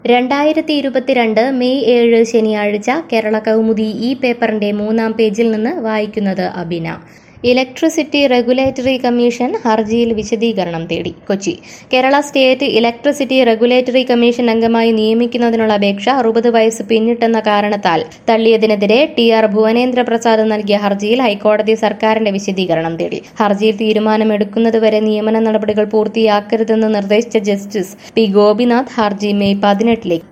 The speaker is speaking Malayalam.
രണ്ടായിരത്തി ഇരുപത്തിരണ്ട് മെയ് ഏഴ് ശനിയാഴ്ച കേരള കൗമുദി ഈ പേപ്പറിന്റെ മൂന്നാം പേജിൽ നിന്ന് വായിക്കുന്നത് അബിന ഇലക്ട്രിസിറ്റി റെഗുലേറ്ററി കമ്മീഷൻ ഹർജിയിൽ വിശദീകരണം തേടി Kochi Kerala state electricity regulatory commission അംഗമായി നിയമിക്കുന്നതിനുള്ള അപേക്ഷ അറുപത് വയസ്സ് പിന്നിട്ടെന്ന കാരണത്താൽ തള്ളിയതിനെതിരെ ടി ആർ ഭുവനേന്ദ്ര പ്രസാദ് നൽകിയ ഹർജിയിൽ ഹൈക്കോടതി സർക്കാരിന്റെ വിശദീകരണം തേടി ഹർജിയിൽ തീരുമാനമെടുക്കുന്നതുവരെ നിയമന നടപടികൾ പൂർത്തിയാക്കരുതെന്ന് നിർദ്ദേശിച്ച ജസ്റ്റിസ് പി ഗോപിനാഥ് ഹർജി മെയ് പതിനെട്ടിലേക്ക്